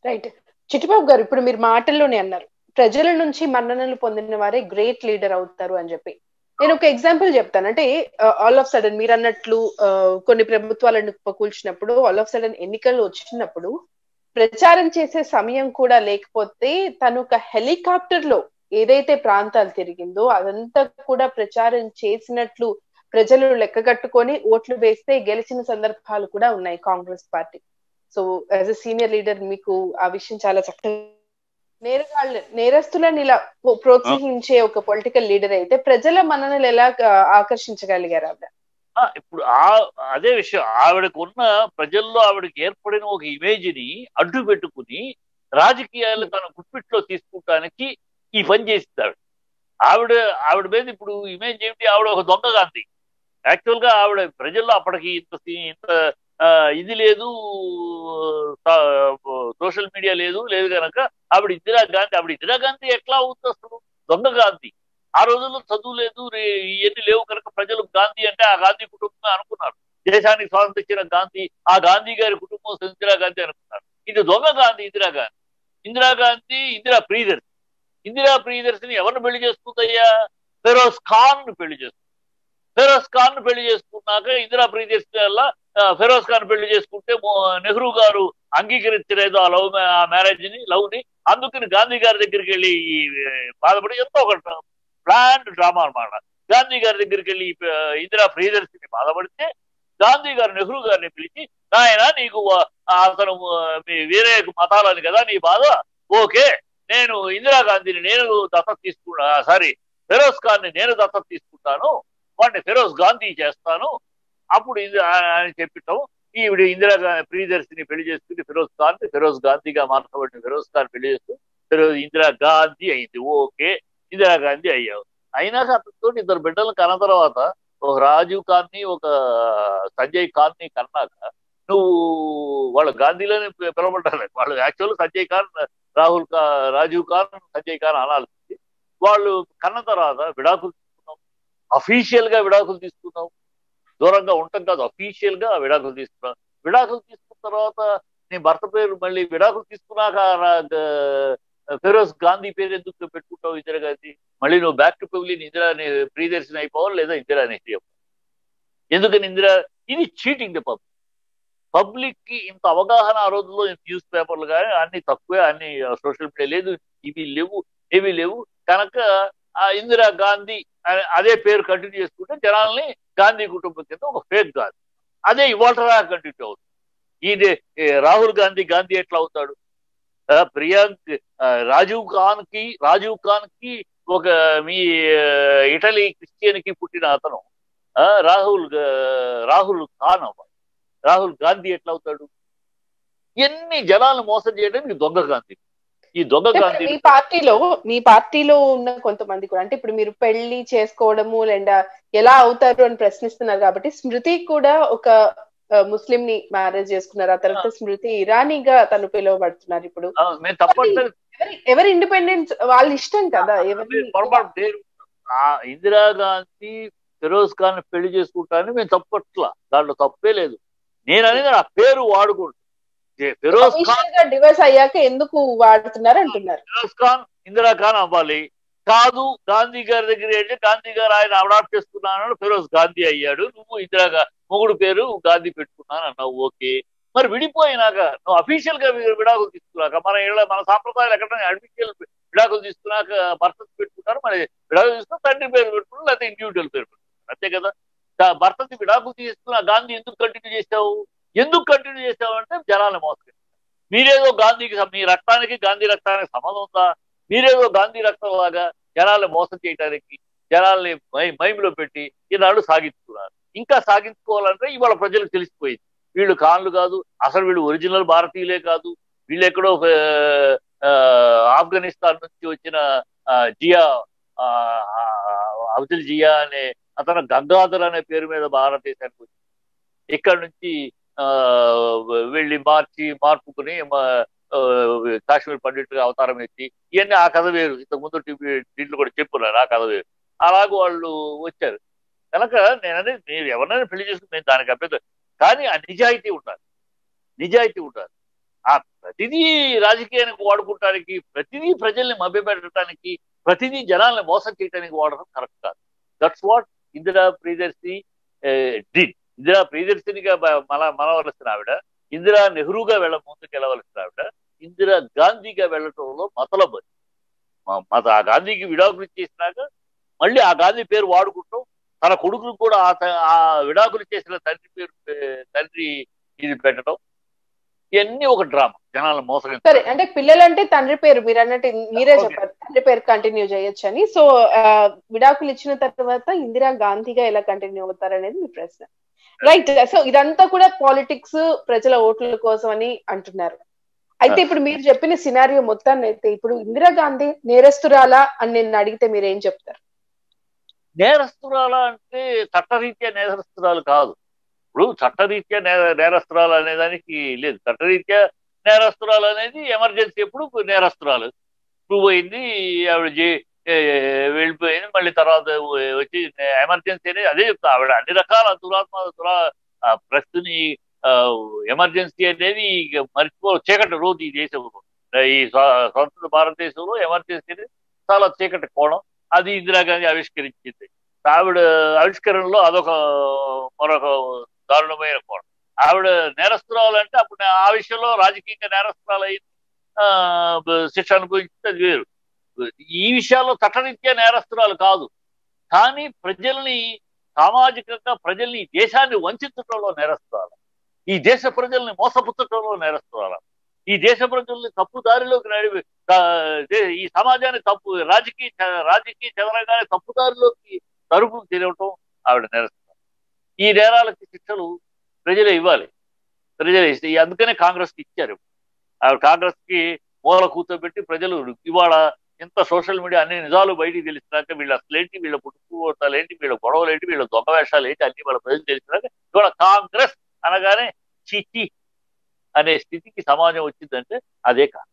Right Chittibabu గారు ఇప్పుడు మీరు మాటల్లోనే అన్నారు ప్రజల నుంచి మన్ననలు పొందిన వారే గ్రేట్ లీడర్ అవుతారు అని చెప్పి నేను ఒక ఎగ్జాంపుల్ చెప్తాను అంటే ఆల్ ఆఫ్ సడన్ మీరు అన్నట్లు ఆ, కొన్ని ప్రభుత్వాలను కూల్చినప్పుడు ఆల్ ఆఫ్ సడన్ ఎన్నికలు వచ్చినప్పుడు ప్రచారం చేసే సమయం కూడా లేకపోతే తను ఒక హెలికాప్టర్ లో ఏదైతే ప్రాంతాలు తిరిగిందో అదంతా కూడా ప్రచారం చేసినట్లు ప్రజలు లెక్క కట్టుకొని ఓట్లు వేస్తే గెలిచిన సందర్భాలు కూడా ఉన్నాయి Congress party so as a senior leader మీకు ఆ విషయం చాలా చక్కగా నేరగాళ్ళ నేరస్తులను ఇలా ప్రోత్సహించే ప్రోత్సహించే ఒక పొలిటికల్ లీడర్ అయితే ప్రజల మనల్ని ఎలా ఆ, ఆకర్షించగలిగారు ఆవిడ ఆ, ఇప్పుడు ఆ అదే విషయం ఆవిడకు ఉన్న ప్రజల్లో ఆవిడకి ఏర్పడిన ఒక ఇమేజ్ ని అడ్డు పెట్టుకుని రాజకీయాలు తన గుప్పిట్లో తీసుకుంటానికి ఈ పని చేసింది ఆవిడ ఆవిడ ఆవిడ మీద ఇప్పుడు ఇమేజ్ ఏమిటి ఆవిడ ఒక దొంగ గాంధీ యాక్చువల్ గా ఆవిడ ప్రజల్లో అప్పటికి ఇంత సీ- ఇంత ఆ, ఇది లేదు సోషల్ మీడియా లేదు లేదు కనుక ఆవిడ ఇందిరా గాంధీ ఆవిడ ఇందిరా గాంధీ ఎట్లా అవుతుంది అసలు దొంగ గాంధీ ఆ రోజుల్లో చదువు లేదు రే- ఇవన్నీ లేవు కనుక ప్రజలు గాంధీ అంటే ఆ గాంధీ కుటుంబమే అనుకున్నారు దేశానికి స్వాతంత్రం ఇచ్చిన గాంధీ ఆ గాంధీ గారి కుటుంబం ఇందిరా గాంధీ అనుకున్నారు ఇది దొంగ గాంధీ ఇందిరా గాంధీ ఇందిరా గాంధీ ఇందిరా ప్రియదర్శి ఇందిరా ప్రియదర్శిని ఎవరిని పెళ్లి చేసుకుందయ్యా ఫెరోజ్ ఖాన్ ను పెళ్లి చేసుకుంది ఫెరోజ్ ఖాన్ ను పెళ్లి చేసుకున్నాక ఇందిరా ప్రియదర్శిని వల్ల ఆ, ఫెరోజ్ ఖాన్ పెళ్లి చేసుకుంటే మో- నెహ్రూ గారు అంగీకరించలేదు ఆ లవ్ ఆ మ్యారేజ్ ని లవ్ ని అందుకని గాంధీ గారి దగ్గరికి వెళ్ళి ఈ, ఏ, బాధపడి ఎంతో ఒక ప్లాన్ డ్రామా అన్నమాట గాంధీ గారి దగ్గరికి వెళ్ళి ఈ, ఆ, ఇందిరా ప్రియదర్శిని బాధపడితే గాంధీ గారు నెహ్రూ గారిని పిలిచి నాయన నీకు ఆ, అతను ఆ, మీ వేరే మతాలని కదా నీ బాధ ఓకే నేను ఇందిరాగాంధీని నేను దత్తత తీసుకున్నా సారీ ఫెరోజ్ ఖాన్ ని నేను దత్తత తీసుకుంటాను వాడిని ఫెరోజ్ గాంధీ చేస్తాను అప్పుడు ఇది ఆ- అని చెప్పటం ఈవిడ ఇందిరా గా- ప్రియదర్శిని పెళ్లి చేసుకుని ఫిరోజ్ ఖాన్ ఫిరోజ్ గాంధీగా మార్చబడిన ఫిరోజ్ ఖాన్ పెళ్లి చేస్తూ ఫిరోజ్ ఇందిరా గాంధీ అయింది ఓకే ఇందిరా గాంధీ అయ్యావు అయినాక అతనితో ఇద్దరు బిడ్డలు కన్న తర్వాత ఒక రాజీవ్ ఖాన్ ని ఒక సంజయ్ ఖాన్ ని కన్నాక నువ్వు వాళ్ళు గాంధీలోనే పి- పిలవబడ్డారు వాళ్ళు యాక్చువల్ సంజయ్ ఖాన్ రాహుల్ ఖా రాజీవ్ ఖాన్ సంజయ్ ఖాన్ అనాల్సింది వాళ్ళు కన్న తర్వాత విడాకులు తీసుకున్నాం అఫీషియల్ గా విడాకులు తీసుకున్నాం దూరంగా ఉంటాం కాదు అఫీషియల్ గా విడాకులు తీసుకున్నాం విడాకులు తీసుకున్న తర్వాత నీ భర్త పేరు మళ్ళీ విడాకులు తీసుకున్నాక రా- గా- ఫిరోజ్ గాంధీ పేరు ఎందుకు పెట్టుకుంటావు ఇందిరా గాంధీ మళ్ళీ నువ్వు బ్యాక్ టు పెవిలియన్ ఇందిరా నే- ప్రియదర్శిని అయిపోవాలి లేదా ఇందిరా నెహ్రూ అయిపోవాలి ఎందుకని ఇందిరా ఇది చీటింగ్ ది పబ్లిక్ పబ్లిక్ కి ఇంత అవగాహన ఆ రోజుల్లో న్యూస్ పేపర్లు కానీ అన్ని తక్కువే అన్ని సోషల్ మీడియా లేదు ఇవి లేవు ఏవి లేవు కనుక ఆ ఇందిరా గాంధీ అనే- అదే పేరు కంటిన్యూ చేసుకుంటే జనాల్ని గాంధీ కుటుంబం కింద ఒక ఫేక్ గాంధీ అదే ఇవాళ కంటిన్యూ అవుతుంది ఇది ఏ, రాహుల్ గాంధీ గాంధీ ఎట్లా అవుతాడు ఆ, ప్రియాంక్ ఆ, రాజీవ్ ఖాన్ కి రాజీవ్ ఖాన్ కి ఒక మీ ఆ, ఇటలీ క్రిస్టియన్ కి పుట్టిన అతను ఆ, రాహుల్ గా- రాహుల్ ఖాన్ అవ్వాలి రాహుల్ గాంధీ ఎట్లా అవుతాడు ఎన్ని జనాలను మోసం చేయడానికి దొంగ గాంధీ ఈ దొంగ అంటే గాంధీ మీ పార్టీలో మీ పార్టీలో ఉన్న కొంతమంది కూడా అంటే ఇప్పుడు మీరు పెళ్లి చేసుకోవడము లేదా ఎలా అవుతారు అని ప్రశ్నిస్తున్నారు కాబట్టి స్మృతి కూడా ఒక ఆ, ముస్లిం ని మ్యారేజ్ చేసుకున్నారు ఆ తర్వాత స్మృతి ఇరానీగా తను పిలువబడుతున్నారు ఇప్పుడు ఆ, మేము తప్పనిసరి ఎవరి ఎవరి ఇండిపెండెన్స్ వాళ్ళ ఇష్టం కదా ఎవరి మీరు పొరపాటు పేరు ఆ ఇందిరాగాంధీ ఫిరోజ్ ఖాన్ పెళ్లి చేసుకుంటానని మేము తప్పట్లా దాంట్లో తప్పే లేదు నేను అనేది నా పేరు వాడుకుంటు ఫిరోజ్ ఖాన్ అఫీషియల్ గా డివోర్స్ అయ్యాక ఎందుకు వాడుతున్నారు అంటున్నారు ఫిరోజ్ ఖాన్ ఇందిరా ఖాన్ అవ్వాలి కాదు గాంధీ గారి దగ్గర వెళ్ళి గాంధీ గారు ఆయన అడాప్ట్ చేసుకున్నాను ఫిరోజ్ గాంధీ అయ్యాడు నువ్వు ఇందిరా గా- మొగుడు పేరు గాంధీ పెట్టుకున్నాను అన్నావు ఓకే మరి విడిపోయినాక నువ్వు అఫీషియల్ గా వి- విడాకులు తీసుకున్నాక మన ఇళ్ళ మన సాంప్రదాయాలు ఎక్కడ అఫీషియల్ విడాకులు తీసుకున్నాక భర్త పెట్టుకుంటారు మరి విడాకులు తీసుకున్న తండ్రి పేరు పెట్టుకుంటారు లేకపోతే ఇండివిజువల్ పేరు పెట్టుకుంటారు అంతే కదా దా- భర్తకి విడాకులు తీసుకున్న గాంధీ ఎందుకు కంటిన్యూ చేసావు ఎందుకు కంటిన్యూ చేసావు అంటే జనాలను మోసం మీరేదో గాంధీకి సం- మీ రక్తానికి గాంధీ రక్తానికి సంబంధం ఉందా మీరేదో గాంధీ రక్తం లాగా జనాల్ని మోసం చేయడానికి జనాల్ని మై మైములో పెట్టి ఈనాడు సాగించుకున్నారు ఇంకా సాగించుకోవాలంటే ఇవాళ ప్రజలకు తెలిసిపోయింది వీళ్ళు ఖాన్లు కాదు అసలు వీళ్ళు ఒరిజినల్ భారతీయులే కాదు వీళ్ళు ఎక్కడో ఒక, ఆ, ఆఫ్ఘనిస్తాన్ నుంచి వచ్చిన ఆ, జియా ఆ, ఆ, అబ్దుల్ జియా అనే అతను గంగాధర్ అనే పేరు మీద భారతదేశానికి వచ్చి ఇక్కడ నుంచి ఆ వెళ్ళి మార్చి మార్పుకుని మా- ఆ, కాశ్మీర్ పండితుడిగా అవతారం ఎత్తి ఇవన్నీ ఆ కథ వేరు ఇంతకు ముందు టీవీ- దీంట్లో కూడా చెప్పున్నారు ఆ కథ వేరు అలాగే వాళ్ళు వచ్చారు కనుక నేననే మీరు ఎవరినైనా పెళ్లి చేసుకుని నేను దానికి అభ్యర్థం కానీ ఆ నిజాయితీ ఉండాలి నిజాయితీ ఉండాలి ఆ ప్రతిదీ రాజకీయానికి వాడుకుంటానికి ప్రతిదీ ప్రజల్ని మభ్యపెట్టడానికి ప్రతిదీ జనాల్ని మోసం చేయడానికి వాడడం కరెక్ట్ కాదు that's what Indira Priyadarshi did Indira ప్రియదర్శినిగా మన మనవలసిన ఆవిడ ఇందిరా నెహ్రూగా వెళ్ళ ముందుకు వెళ్ళవలసిన ఆవిడ ఇందిరా గాంధీగా వెళ్ళటంలో మతలబ్ అది మత ఆ గాంధీకి విడాకులు చేసినాక మళ్ళీ ఆ గాంధీ పేరు వాడుకుంటాం తన కొడుకులు కూడా ఆ విడాకులు చేసిన తండ్రి పేరు తండ్రి ఇది పెట్టడం ఇవన్నీ ఒక డ్రామా జనాల మోసం సరే అంటే పిల్లలంటే తండ్రి పేరు మీరు అన్నట్టు మీరే చెప్పారు తండ్రి పేరు కంటిన్యూ చేయొచ్చు అని సో విడాకులు ఇచ్చిన తర్వాత ఇందిరా గాంధీగా ఎలా కంటిన్యూ అవుతారు అనేది మీ ప్రశ్న రైట్ సో ఇదంతా కూడా పాలిటిక్స్ ప్రజల ఓట్ల కోసం అని అంటున్నారు అయితే ఇప్పుడు మీరు చెప్పిన సినారియో మొత్తాన్ని అయితే ఇప్పుడు ఇందిరాగాంధీ నేరస్తురాలా అని నేను అడిగితే మీరు ఏం చెప్తారు నేరస్తురాలా అంటే చట్టరీత్యా నేరస్తురాలు కాదు ఇప్పుడు చట్టరీత్యా నేరస్తురాలు అనే దానికి లేదు చట్టరీత్యా నేరస్తురాలు అనేది ఎమర్జెన్సీ ఎప్పుడు నేరస్తురాలు ప్రూవ్ అయింది ఆవిడ వెళ్ళిపోయింది మళ్ళీ తర్వాత వచ్చి ఎమర్జెన్సీ అనేది అదే చెప్తా ఆవిడ అన్ని రకాల దురాత్మ దురా ప్రస్తుని ఎమర్జెన్సీ అనేది మర్చిపో చీకటి రోజు ఈ దేశంలో ఈ స్వతంత్ర భారతదేశంలో ఎమర్జెన్సీ అనేది చాలా చీకటి కోణం అది ఇందిరాగాంధీ ఆవిష్కరించింది ఆవిడ ఆవిష్కరణలో అదొక మరొక దారుణమైన కోణం ఆవిడ నేరస్తురాలు అంటే అప్పుడు ఆ విషయంలో రాజకీయంగా నేరస్తురాలు అయింది శిక్ష అనుభవించింది అది వేరు ఈ విషయాల్లో చట్టరీత్యా నేరస్తురాలు కాదు కానీ ప్రజల్ని సామాజికంగా ప్రజల్ని దేశాన్ని వంచడంలో నేరస్తురాలు ఈ దేశ ప్రజల్ని మోసపుచ్చటంలో నేరస్తురాలు ఈ దేశ ప్రజల్ని తప్పు దారిలోకి నడిపి ఈ సమాజాన్ని తప్పు రాజకీయ రాజకీయ చదరంగానే తప్పు దారిలోకి తరుపు తిరగటం ఆవిడ నేరస్తున్నారు ఈ నేరాలకి శిక్షలు ప్రజలే ఇవ్వాలి ప్రజలే ఇస్తే అందుకనే కాంగ్రెస్కి ఇచ్చారు ఆవిడ కాంగ్రెస్కి మూల కూర్చోబెట్టి ప్రజలు ఇవాళ ఇంత సోషల్ మీడియా అన్ని నిజాలు బయటికి తెలిసినాక వీళ్ళ అసలేంటి వీళ్ళ పుట్టుకోవటాలు ఏంటి వీళ్ళ గొడవలు ఏంటి వీళ్ళ దొంగ వేషాలు ఏంటి అన్ని వాళ్ళ ప్రజలు తెలిసినాక ఇవాళ కాంగ్రెస్ అనగానే చిట్టి అనే స్థితికి సమాజం వచ్చిందంటే అదే కాదు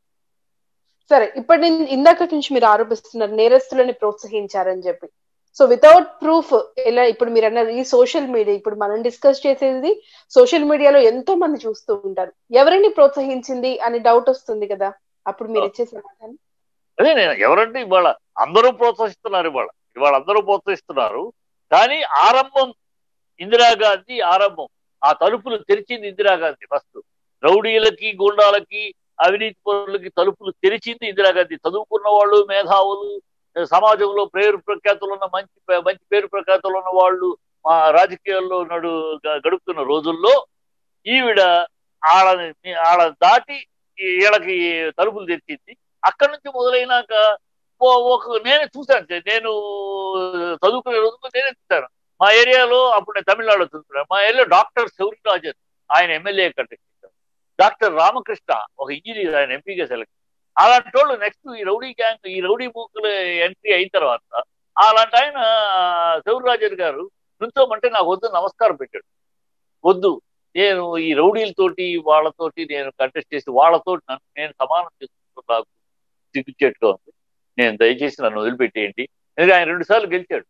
సరే ఇప్పటి నుంచి ఇందాక నుంచి మీరు ఆరోపిస్తున్నారు నేరస్తులని ప్రోత్సహించారని చెప్పి సో వితౌట్ ప్రూఫ్ ఎలా ఇప్పుడు మీరు అన్నారు ఈ సోషల్ మీడియా ఇప్పుడు మనం డిస్కస్ చేసేది సోషల్ మీడియాలో ఎంతో మంది చూస్తూ ఉంటారు ఎవరిని ప్రోత్సహించింది అని డౌట్ వస్తుంది కదా అప్పుడు మీరు ఇచ్చే సమాధానం అదే నేను ఎవరంటే ఇవాళ అందరూ ప్రోత్సహిస్తున్నారు ఇవాళ ఇవాళ అందరూ ప్రోత్సహిస్తున్నారు కానీ ఆరంభం ఇందిరాగాంధీ ఆరంభం ఆ తలుపులు తెరిచింది ఇందిరాగాంధీ ఫస్ట్ రౌడీలకి గుండాలకి అవినీతి పరులకి తలుపులు తెరిచింది ఇందిరాగాంధీ చదువుకున్న వాళ్ళు మేధావులు సమాజంలో పేరు ప్రఖ్యాతులు ఉన్న మంచి మంచి పేరు ప్రఖ్యాతులు ఉన్న వాళ్ళు మా రాజకీయాల్లో నడు గడుపుతున్న రోజుల్లో ఈవిడ ఆళ్ళని ఆళ్ళ దాటి వీళ్ళకి తలుపులు తెరిచింది అక్కడి నుంచి మొదలైనాక ఒక నేనే చూశాను నేను చదువుకునే రోజుల్లో నేనే చూశాను మా ఏరియాలో అప్పుడు నేను తమిళనాడులో చదువుతున్నాను మా ఏరియాలో డాక్టర్ శౌరిరాజన్ ఆయన ఎమ్మెల్యే కంటెక్ట్ చేశారు డాక్టర్ రామకృష్ణ ఒక ఇంజనీర్ ఆయన ఎంపీగా సెలెక్ట్ అలాంటి వాళ్ళు నెక్స్ట్ ఈ రౌడీ గ్యాంగ్ ఈ రౌడీ మూకులు ఎంట్రీ అయిన తర్వాత అలాంటి ఆయన శౌరిరాజన్ గారు నుంచోమంటే నాకు వద్దు నమస్కారం పెట్టాడు వద్దు నేను ఈ రౌడీలతోటి వాళ్ళతోటి నేను కంటెస్ట్ చేసి వాళ్ళతోటి నన్ను నేను సమానం చేసుకుంటూ నాకు సిగ్గుచేట్టుగా ఉంది నేను దయచేసి నన్ను వదిలిపెట్టేయండి ఎందుకంటే ఆయన రెండు సార్లు గెలిచాడు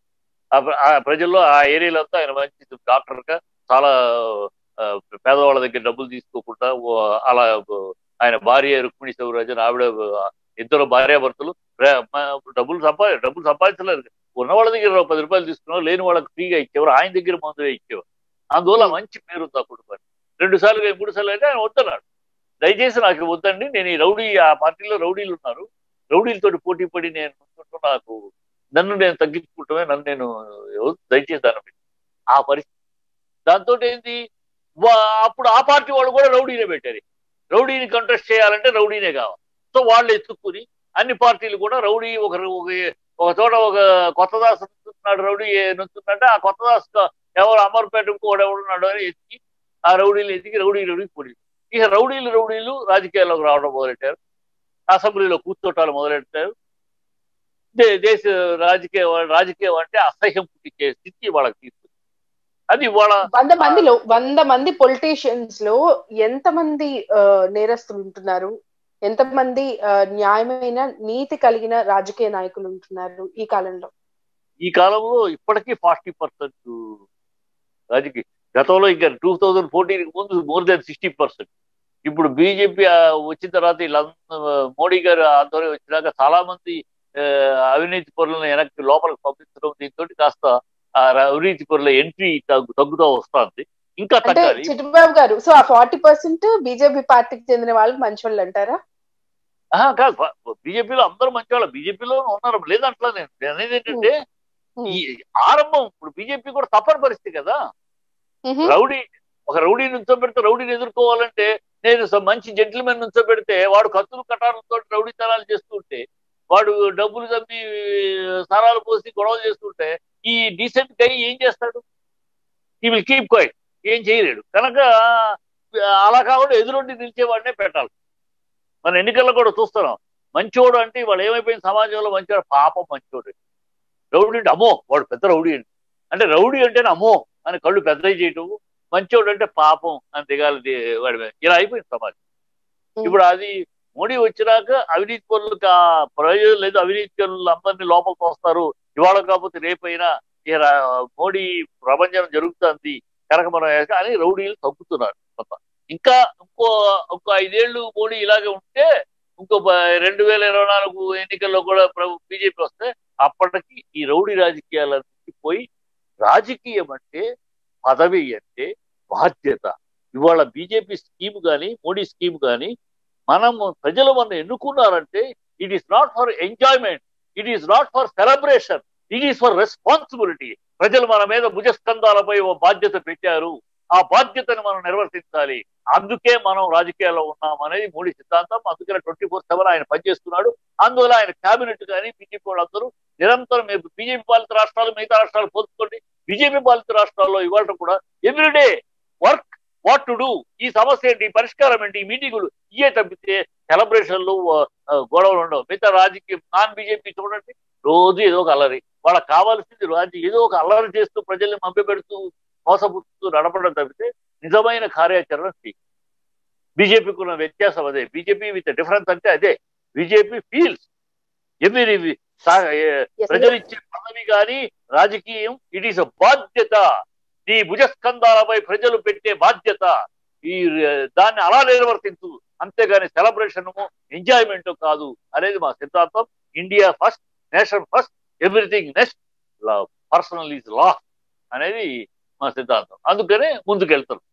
ఆ ప్రజల్లో ఆ ఏరియాలో అంతా ఆయన మంచి డాక్టర్గా చాలా పేదవాళ్ళ దగ్గర డబ్బులు తీసుకోకుండా అలా ఆయన భార్య రుక్మిణి శివరాజన్ ఆవిడ ఇద్దరు భార్యాభర్తలు డబ్బులు సంపా డబ్బులు సంపాదించలేదు ఉన్న వాళ్ళ దగ్గర పది రూపాయలు తీసుకున్నారు లేని వాళ్ళకి ఫ్రీగా ఇచ్చేవారు ఆయన దగ్గర మందుగా ఇచ్చేవారు అందువల్ల మంచి పేరు ఉంది ఆ కుటుంబాన్ని రెండు సార్లు మూడు సార్లు అయితే ఆయన వద్దన్నాడు దయచేసి నాకు వద్దండి నేను ఈ రౌడీ ఆ పార్టీలో రౌడీలు ఉన్నారు రౌడీలతోటి పోటీ పడి నేను నాకు నన్ను నేను తగ్గించుకుంటామే నన్ను నేను దయచేసి దాని ఆ పరిస్థితి దాంతో ఏంటి అప్పుడు ఆ పార్టీ వాళ్ళు కూడా రౌడీనే పెట్టారు రౌడీని కంటెస్ట్ చేయాలంటే రౌడీనే కావాలి సో వాళ్ళు ఎత్తుక్కుని అన్ని పార్టీలు కూడా రౌడీ ఒక ఒక చోట ఒక కొత్త దాస్ నుంచున్నాడు రౌడీ నుంచుందంటే ఆ కొత్త దాస్ ఎవరు అమర్పేట కూడా ఎవడున్నాడు అని ఎత్తి ఆ రౌడీలు ఎత్తికి రౌడీ రౌడీ పొడి ఇక రౌడీలు రౌడీలు రాజకీయాల్లోకి రావడం మొదలెట్టారు అసెంబ్లీలో కూర్చోటాలు మొదలెట్టారు దేశ రాజకీయ రాజకీయం అంటే అసహ్యం పుట్టించే స్థితి వాళ్ళకి తీసుకుంది అది వాళ్ళ వంద మందిలో వంద మంది పొలిటీషియన్స్ లో ఎంత మంది నేరస్తులు ఉంటున్నారు ఎంతమంది న్యాయమైన నీతి కలిగిన రాజకీయ నాయకులు ఉంటున్నారు ఈ కాలంలో ఈ కాలంలో ఇప్పటికీ ఫార్టీ పర్సెంట్ రాజకీయ గతంలో ఇంకా టూ థౌజండ్ ఫోర్టీన్ ముందు మోర్ దాన్ సిక్స్టీ పర్సెంట్ ఇప్పుడు బీజేపీ వచ్చిన తర్వాత వీళ్ళందరూ మోడీ గారు ఆధ్వర్యం వచ్చినాక చాలా మంది ఆ, అవినీతి పరులను వెనక్కి లోపలికి పంపించడం దీంతో కాస్త ఆ అవినీతి పరుల ఎంట్రీ తగ్గు తగ్గుతూ వస్తుంది ఇంకా అంటే తగ్గాలి చిట్టుబాబు గారు సో ఆ ఫార్టీ పర్సెంట్ బీజేపీ పార్టీకి చెందిన వాళ్ళు మంచి వాళ్ళు అంటారా ఆహా, కాదు బీజేపీలో అందరూ మంచి వాళ్ళు బీజేపీలో ఉన్నారు లేదంటలా నేను నేను అనేది ఏంటంటే Hmm. ఈ ఆరంభం ఇప్పుడు బీజేపీ కూడా తప్పని పరిస్థితి కదా మ్హూ. రౌడీ ఒక రౌడీ నుంచోబెడితే రౌడీని ఎదుర్కోవాలంటే నేను స- మంచి జెంటిల్మెన్ నుంచోబెడితే వాడు కత్తులు కటాలతో రౌడీతనాలు చేస్తుంటే వాడు డబ్బులు తమ్మి సారాలు పోసి గొడవలు చేస్తుంటే ఈ డీసెంట్ గై ఏం చేస్తాడు ఈ విల్ కీప్ క్వైట్ ఏం చేయలేడు కనుక అలా కాకుండా ఎదురొండి నిలిచేవాడినే పెట్టాలి మన ఎన్నికల్లో కూడా చూస్తున్నాం మంచోడు అంటే వాళ్ళు ఏమైపోయింది సమాజంలో మంచోడు పాపం మంచోడు రౌడీ అంటే అమ్మో వాడు పెద్ద రౌడీ అండి అంటే రౌడీ అంటేనే అమ్మో అని కళ్ళు పెద్దవి చేయటం మంచోడు అంటే పాపం అని దిగాలి వాడి మీద ఇలా అయిపోయింది సమాజం Hmm. ఇప్పుడు అది మోడీ వచ్చినాక అవినీతి పనులకు ఆ ప్రయోజనం లేదు అవినీతి పనులు అందరినీ లోపలికి వస్తారు ఇవాళ కాకపోతే రేపైనా ఈ రా- మోడీ ప్రపంచం జరుగుతుంది కనుక మనం ఏక- అని రౌడీలు తగ్గుతున్నారు కొంత ఇంకా ఇంకో ఇంకో ఐదేళ్లు మోడీ ఇలాగే ఉంటే ఇంకో ప- రెండు వేల ఇరవై నాలుగు ఎన్నికల్లో కూడా బీజేపీ వస్తే అప్పటికి ఈ రౌడీ రాజకీయాలన్నీ పోయి రాజకీయం అంటే పదవి అంటే బాధ్యత ఇవాళ బీజేపీ స్కీమ్ కానీ మోడీ స్కీమ్ కానీ మనం ప్రజలు మనం ఎన్నుకున్నారంటే ఇట్ ఈస్ నాట్ ఫర్ ఎంజాయ్మెంట్ it is not for celebration it is for responsibility ప్రజలు మన మీద భుజస్కంధాలపై ఓ బాధ్యత పెట్టారు ఆ బాధ్యతను మనం నిర్వర్తించాలి అందుకే మనం రాజకీయాల్లో ఉన్నాం అనేది మోడీ సిద్ధాంతం అందుకనే ట్వంటీ ఫోర్ సెవెన్ ఆయన పనిచేస్తున్నాడు అందువల్ల ఆయన కేబినెట్ కానీ బీజేపీ వాళ్ళందరూ నిరంతరం బీజేపీ పాలిత రాష్ట్రాలు మిగతా రాష్ట్రాలు పోల్చుకోండి బీజేపీ పాలిత రాష్ట్రాల్లో ఇవాళ కూడా everyday work what to do ఈ సమస్య ఏంటి ఈ పరిష్కారం ఏంటి ఈ మీటింగులు ఇయే తప్పితే సెలబ్రేషన్లు ఆ, గొడవలు ఉండవు మిగతా రాజకీయం నాన్ బీజేపీ చూడండి రోజు ఏదో ఒక అల్లరి వాళ్ళకి కావాల్సింది రాజు ఏదో ఒక అల్లరి చేస్తూ ప్రజల్ని మభ్యపెడుతూ మోసపుస్తూ నడపడం తప్పితే నిజమైన కార్యాచరణ చేయదు. బీజేపీకి ఉన్న వ్యత్యాసం అదే బీజేపీ విత్ డిఫరెన్స్ అంటే అదే బీజేపీ ఫీల్స్ ఎవరి Yes, ప్రజలు ఇచ్చే పదవి కానీ రాజకీయం ఇట్ ఈస్ బాధ్యత నీ భుజస్కంధాలపై ప్రజలు పెట్టే బాధ్యత ఈ ఆ, దాన్ని అలా నిర్వర్తించు అంతేగాని సెలబ్రేషన్ ఎంజాయ్మెంట్ కాదు అనేది మా సిద్ధాంతం India first nation first everything next personal is law అనేది మా సిద్ధాంతం అందుకనే ముందుకెళ్తాం